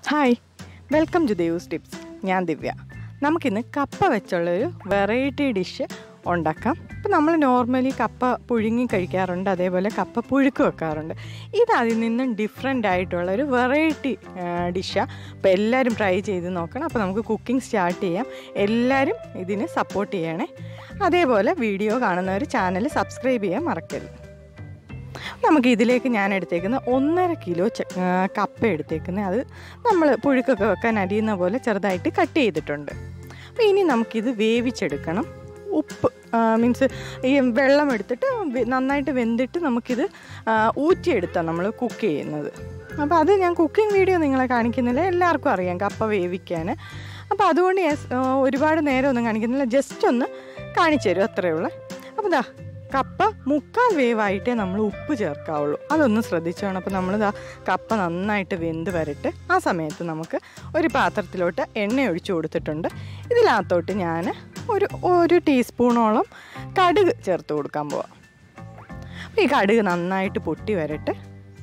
hi welcome to Devu's tips ഞാൻ ദിവ്യ നമുക്കിന്ന് കപ്പ വെച്ചുള്ളൊരു വെറൈറ്റി ഡിഷ് ഉണ്ടാക്കാം ഇപ്പം നമ്മൾ നോർമലി കപ്പ പുഴുങ്ങി കഴിക്കാറുണ്ട് അതേപോലെ കപ്പ പുഴുക്ക് വെക്കാറുണ്ട് ഇത് അതിൽ നിന്നും ഡിഫറെൻ്റ് ആയിട്ടുള്ള ഒരു വെറൈറ്റി ഡിഷാണ് അപ്പോൾ എല്ലാവരും ട്രൈ ചെയ്ത് നോക്കണം അപ്പോൾ നമുക്ക് കുക്കിംഗ് സ്റ്റാർട്ട് ചെയ്യാം എല്ലാവരും ഇതിന് സപ്പോർട്ട് ചെയ്യണേ അതേപോലെ വീഡിയോ കാണുന്നവർ ചാനൽ സബ്സ്ക്രൈബ് ചെയ്യാൻ മറക്കരുത് നമുക്ക് ഇതിലേക്ക് ഞാൻ എടുത്തേക്കുന്ന ഒന്നര കിലോ ച ആ, കപ്പ എടുത്തേക്കുന്നത് അത് നമ്മൾ പുഴുക്കൊക്കെ വെക്കാൻ അരിയുന്ന പോലെ ചെറുതായിട്ട് കട്ട് ചെയ്തിട്ടുണ്ട് അപ്പോൾ ഇനി നമുക്കിത് വേവിച്ചെടുക്കണം ഉപ്പ് മീൻസ് ഈ വെള്ളം എടുത്തിട്ട് വെ- നന്നായിട്ട് വെന്തിട്ട് നമുക്കിത് ആ, ഊറ്റിയെടുത്താണ് നമ്മൾ കുക്ക് ചെയ്യുന്നത് അപ്പോൾ അത് ഞാൻ കുക്കിംഗ് വീഡിയോ നിങ്ങളെ കാണിക്കുന്നില്ല എല്ലാവർക്കും അറിയാം കപ്പ വേവിക്കാൻ അപ്പോൾ അതുകൊണ്ട് ഞാൻ സ്- ആ, ഒരുപാട് നേരം ഒന്നും കാണിക്കുന്നില്ല ജസ്റ്റ് ഒന്ന് കാണിച്ചു തരും അത്രയേ ഉള്ളൂ അപ്പോൾ ദാ കപ്പ മുക്കാൽ വേവായിട്ടേ നമ്മൾ ഉപ്പ് ചേർക്കാവുള്ളൂ അതൊന്ന് ശ്രദ്ധിച്ചോണം അപ്പോൾ നമ്മൾ ദാ കപ്പ നന്നായിട്ട് വെന്ത് വരട്ടെ ആ സമയത്ത് നമുക്ക് ഒരു പാത്രത്തിലോട്ട് എണ്ണ ഒഴിച്ചു കൊടുത്തിട്ടുണ്ട് ഇതിനകത്തോട്ട് ഞാൻ ഒരു ഒരു ടീസ്പൂണോളം കടുക് ചേർത്ത് കൊടുക്കാൻ പോവാം അപ്പോൾ ഈ കടുക് നന്നായിട്ട് പൊട്ടി വരട്ടെ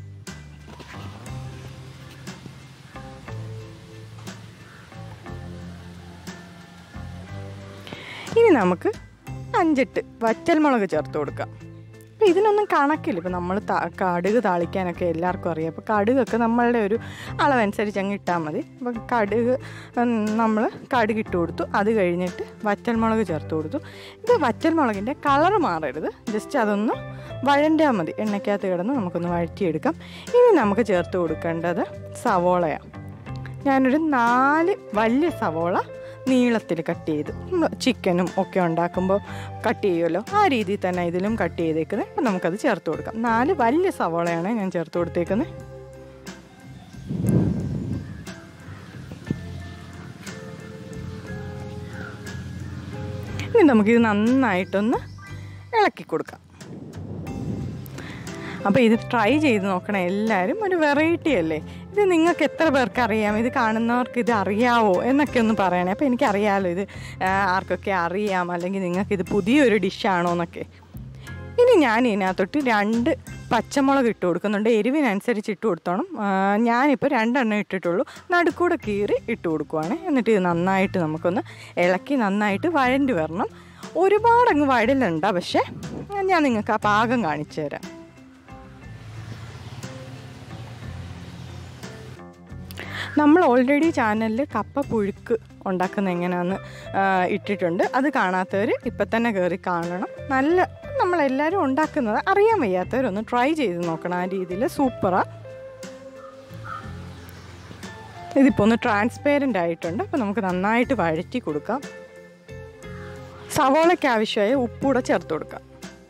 ഇനി നമുക്ക് അഞ്ചെട്ട് വറ്റൽമുളക് ചേർത്ത് കൊടുക്കാം അപ്പോൾ ഇതിനൊന്നും കണക്കില്ല ഇപ്പോൾ നമ്മൾ ത കടുക് താളിക്കാനൊക്കെ എല്ലാവർക്കും അറിയാം അപ്പോൾ കടുകൊക്കെ നമ്മളുടെ ഒരു അളവനുസരിച്ച് അങ്ങ് ഇട്ടാൽ മതി അപ്പോൾ കടുക് നമ്മൾ കടുക് ഇട്ട് കൊടുത്തു അത് കഴിഞ്ഞിട്ട് വറ്റൽമുളക് ചേർത്ത് കൊടുത്തു ഇത് വറ്റൽമുളകിൻ്റെ കളർ മാറരുത് ജസ്റ്റ് അതൊന്ന് വഴണ്ടാൽ മതി എണ്ണയ്ക്കകത്ത് കിടന്ന് നമുക്കൊന്ന് വഴറ്റിയെടുക്കാം ഇനി നമുക്ക് ചേർത്ത് കൊടുക്കേണ്ടത് സവോളയാണ് ഞാനൊരു നാല് വലിയ സവോള നീളത്തിൽ കട്ട് ചെയ്ത് നമ്മൾ ചിക്കനും ഒക്കെ ഉണ്ടാക്കുമ്പോൾ കട്ട് ചെയ്യുമല്ലോ ആ രീതിയിൽ തന്നെ ഇതിലും കട്ട് ചെയ്തേക്കുന്നത് അപ്പം നമുക്കത് ചേർത്ത് കൊടുക്കാം നാല് വലിയ സവോളയാണ് ഞാൻ ചേർത്ത് കൊടുത്തേക്കുന്നത് ഇനി നമുക്കിത് നന്നായിട്ടൊന്ന് ഇളക്കി കൊടുക്കാം അപ്പോൾ ഇത് ട്രൈ ചെയ്ത് നോക്കണം എല്ലാവരും ഒരു വെറൈറ്റി അല്ലേ ഇത് നിങ്ങൾക്ക് എത്ര പേർക്ക് അറിയാം ഇത് കാണുന്നവർക്ക് ഇത് അറിയാവോ എന്നൊക്കെ ഒന്ന് പറയണേ അപ്പോൾ എനിക്കറിയാമല്ലോ ഇത് ആ, ആർക്കൊക്കെ അറിയാം അല്ലെങ്കിൽ നിങ്ങൾക്ക് ഇത് പുതിയൊരു ഡിഷാണോ എന്നൊക്കെ ഇനി ഞാൻ ഇതിനകത്തോട്ട് രണ്ട് പച്ചമുളക് ഇട്ട് കൊടുക്കുന്നുണ്ട് എരിവിനനുസരിച്ച് ഇട്ട് കൊടുത്തോണം ആ, ഞാനിപ്പോൾ രണ്ടെണ്ണം ഇട്ടിട്ടുള്ളൂ നടുക്കൂടെ കീറി ഇട്ട് കൊടുക്കുവാണ് എന്നിട്ട് ഇത് നന്നായിട്ട് നമുക്കൊന്ന് ഇളക്കി നന്നായിട്ട് വഴണ്ടി വരണം ഒരുപാട് അങ്ങ് വഴലുണ്ട പക്ഷേ ഞാൻ നിങ്ങൾക്ക് ആ പാകം കാണിച്ചു തരാം നമ്മൾ ഓൾറെഡി ചാനലിൽ കപ്പ പുഴുക്ക് ഉണ്ടാക്കുന്ന എങ്ങനെയാണെന്ന് ആ, ഇട്ടിട്ടുണ്ട് അത് കാണാത്തവർ ഇപ്പം തന്നെ കയറി കാണണം നല്ല നമ്മളെല്ലാവരും ഉണ്ടാക്കുന്നത് അറിയാൻ വയ്യാത്തവരൊന്ന് ട്രൈ ചെയ്ത് നോക്കണം ആ രീതിയിൽ സൂപ്പറാണ് ഇതിപ്പോൾ ഒന്ന് ട്രാൻസ്പെയറൻ്റ് ആയിട്ടുണ്ട് അപ്പോൾ നമുക്ക് നന്നായിട്ട് വഴറ്റി കൊടുക്കാം സവോളയ്ക്ക് ആവശ്യമായ ഉപ്പൂടെ ചേർത്ത് കൊടുക്കാം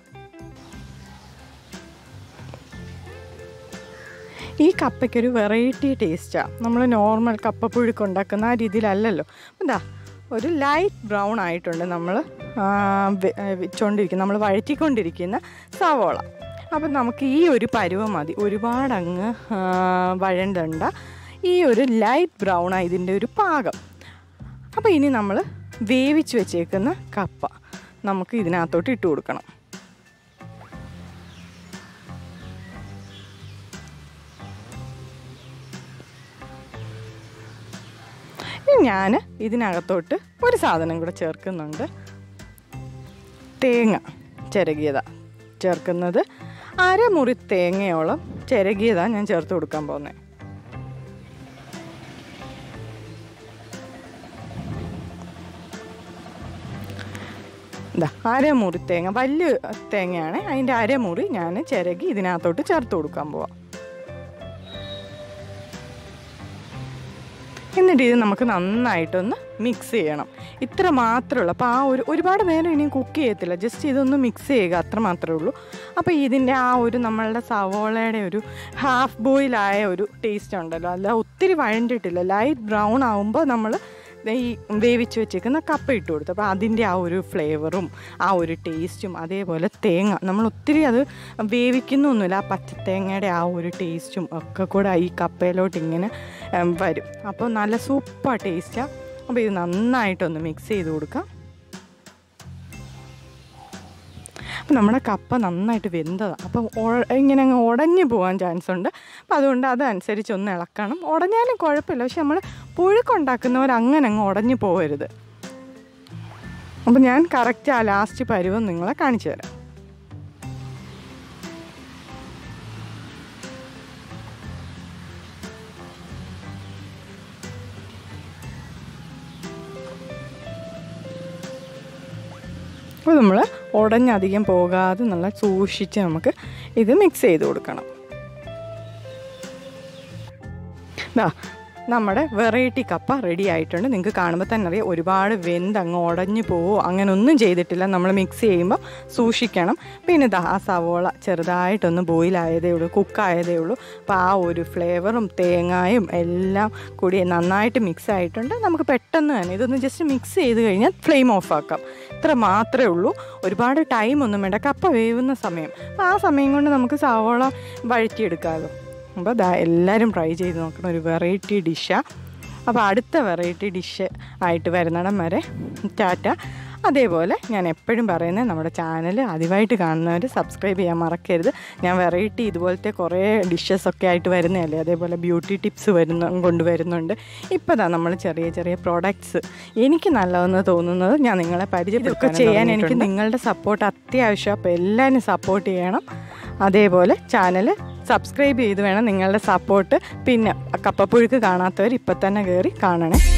ഈ കപ്പയ്ക്കൊരു വെറൈറ്റി ടേസ്റ്റാണ് നമ്മൾ നോർമൽ കപ്പ പുഴുക്ക് ഉണ്ടാക്കുന്ന ആ രീതിയിലല്ലല്ലോ എന്താ ഒരു ലൈറ്റ് ബ്രൗൺ ആയിട്ടുണ്ട് നമ്മൾ വെച്ചുകൊണ്ടിരിക്കുന്ന നമ്മൾ വഴറ്റിക്കൊണ്ടിരിക്കുന്ന സവോള അപ്പം നമുക്ക് ഈ ഒരു പരുവം മതി ഒരുപാട് അങ്ങ് ആ, വഴണ്ടണ്ട ഈ ഒരു ലൈറ്റ് ബ്രൗണാണ് ഇതിൻ്റെ ഒരു പാകം അപ്പോൾ ഇനി നമ്മൾ വേവിച്ച് വെച്ചേക്കുന്ന കപ്പ നമുക്ക് ഇതിനകത്തോട്ട് ഇട്ട് കൊടുക്കണം ഞാൻ ഇതിനകത്തോട്ട് ഒരു സാധനം കൂടെ ചേർക്കുന്നുണ്ട് തേങ്ങ ചിരകിയതാ ചേർക്കുന്നത് അരമുറി തേങ്ങയോളം ചിരകിയതാ ഞാൻ ചേർത്ത് കൊടുക്കാൻ പോകുന്നത് ഇതാ അരമുറി തേങ്ങ വലിയ തേങ്ങയാണ് അതിൻ്റെ അരമുറി ഞാൻ ചിരകി ഇതിനകത്തോട്ട് ചേർത്ത് കൊടുക്കാൻ പോവാം എന്നിട്ട് ഇത് നമുക്ക് നന്നായിട്ടൊന്ന് മിക്സ് ചെയ്യണം ഇത്ര മാത്രമേ ഉള്ളൂ അപ്പോൾ ആ ഒരു ഒരുപാട് നേരം ഇനിയും കുക്ക് ചെയ്യത്തില്ല ജസ്റ്റ് ഇതൊന്ന് മിക്സ് ചെയ്യുക അത്ര മാത്രമേ ഉള്ളൂ അപ്പോൾ ഇതിൻ്റെ ആ ഒരു നമ്മളുടെ സവോളയുടെ ഒരു ഹാഫ് ബോയിലായ ഒരു ടേസ്റ്റ് ഉണ്ടല്ലോ അല്ല ഒത്തിരി വഴണ്ടിട്ടില്ല ലൈറ്റ് ബ്രൗൺ ആകുമ്പോൾ നമ്മൾ ഈ വേവിച്ച് വെച്ചേക്കുന്ന കപ്പ ഇട്ട് കൊടുത്തു അപ്പോൾ അതിൻ്റെ ആ ഒരു ഫ്ലേവറും ആ ഒരു ടേസ്റ്റും അതേപോലെ തേങ്ങ നമ്മൾ ഒത്തിരി അത് വേവിക്കുന്നൊന്നുമില്ല ആ പച്ചത്തേങ്ങയുടെ ആ ഒരു ടേസ്റ്റും ഒക്കെ കൂടെ ഈ കപ്പയിലോട്ട് ഇങ്ങനെ ഉം, വരും അപ്പോൾ നല്ല സൂപ്പർ ടേസ്റ്റാണ് അപ്പോൾ ഇത് നന്നായിട്ടൊന്ന് മിക്സ് ചെയ്ത് കൊടുക്കാം അപ്പോൾ നമ്മുടെ കപ്പ നന്നായിട്ട് വെന്തതാണ് അപ്പം ഒ- ഇങ്ങനെ അങ്ങ് ഉടഞ്ഞു പോകാൻ ചാൻസ് ഉണ്ട് അപ്പം അതുകൊണ്ട് അതനുസരിച്ച് ഒന്ന് ഇളക്കണം ഉടഞ്ഞാലും കുഴപ്പമില്ല പക്ഷെ നമ്മൾ പുഴുക്കുണ്ടാക്കുന്നവർ അങ്ങനെ അങ്ങ് ഉടഞ്ഞു പോകരുത് അപ്പം ഞാൻ കറക്റ്റ് ആ ലാസ്റ്റ് പരുവം നിങ്ങളെ കാണിച്ചു തരാം അപ്പോൾ നമ്മൾ ഉടഞ്ഞധികം പോകാതെ നല്ല സൂക്ഷിച്ച് നമുക്ക് ഇത് മിക്സ് ചെയ്ത് കൊടുക്കണം ദാ നമ്മുടെ വെറൈറ്റി കപ്പ റെഡി ആയിട്ടുണ്ട് നിങ്ങൾക്ക് കാണുമ്പോൾ തന്നെ അറിയാം ഒരുപാട് വെന്ത് അങ്ങ് ഉടഞ്ഞു പോവോ അങ്ങനെ ഒന്നും ചെയ്തിട്ടില്ല നമ്മൾ മിക്സ് ചെയ്യുമ്പോൾ സൂക്ഷിക്കണം പിന്നെ ദാ ആ സവോള ചെറുതായിട്ടൊന്ന് ബോയിലായതേ ഉള്ളൂ കുക്കായതേ ഉള്ളൂ അപ്പോൾ ആ ഒരു ഫ്ലേവറും തേങ്ങായും എല്ലാം കൂടി നന്നായിട്ട് മിക്സ് ആയിട്ടുണ്ട് നമുക്ക് പെട്ടെന്ന് തന്നെ ഇതൊന്ന് ജസ്റ്റ് മിക്സ് ചെയ്ത് കഴിഞ്ഞാൽ ഫ്ലെയിം ഓഫ് ആക്കാം ഇത്ര മാത്രമേ ഉള്ളൂ ഒരുപാട് ടൈം ഒന്നും വേണ്ട കപ്പ വേവുന്ന സമയം അപ്പോൾ ആ സമയം കൊണ്ട് നമുക്ക് സവോള വഴറ്റിയെടുക്കാമല്ലോ അപ്പോൾ ദാ എല്ലാവരും ട്രൈ ചെയ്ത് നോക്കണം ഒരു വെറൈറ്റി ഡിഷാണ് അപ്പോൾ അടുത്ത വെറൈറ്റി ഡിഷ് ആയിട്ട് വരുന്നിടം വരെ ടാറ്റ അതേപോലെ ഞാൻ എപ്പോഴും പറയുന്നത് നമ്മുടെ ചാനൽ ആദ്യമായിട്ട് കാണുന്നവർ സബ്സ്ക്രൈബ് ചെയ്യാൻ മറക്കരുത് ഞാൻ വെറൈറ്റി ഇതുപോലത്തെ കുറേ ഡിഷസ് ഒക്കെ ആയിട്ട് വരുന്നതല്ലേ അതേപോലെ ബ്യൂട്ടി ടിപ്സ് വരുന്ന കൊണ്ടുവരുന്നുണ്ട് ഇപ്പോൾ ദാ നമ്മൾ ചെറിയ ചെറിയ പ്രോഡക്ട്സ് എനിക്ക് നല്ലതെന്ന് തോന്നുന്നത് ഞാൻ നിങ്ങളെ പരിചയപ്പെടുക ചെയ്യാൻ എനിക്ക് നിങ്ങളുടെ സപ്പോർട്ട് അത്യാവശ്യം അപ്പോൾ എല്ലാവരും സപ്പോർട്ട് ചെയ്യണം അതേപോലെ ചാനൽ സബ്സ്ക്രൈബ് ചെയ്ത് വേണം നിങ്ങളുടെ സപ്പോർട്ട് പിന്നെ കപ്പപ്പുഴുക്ക് കാണാത്തവർ ഇപ്പം തന്നെ കയറി കാണണേ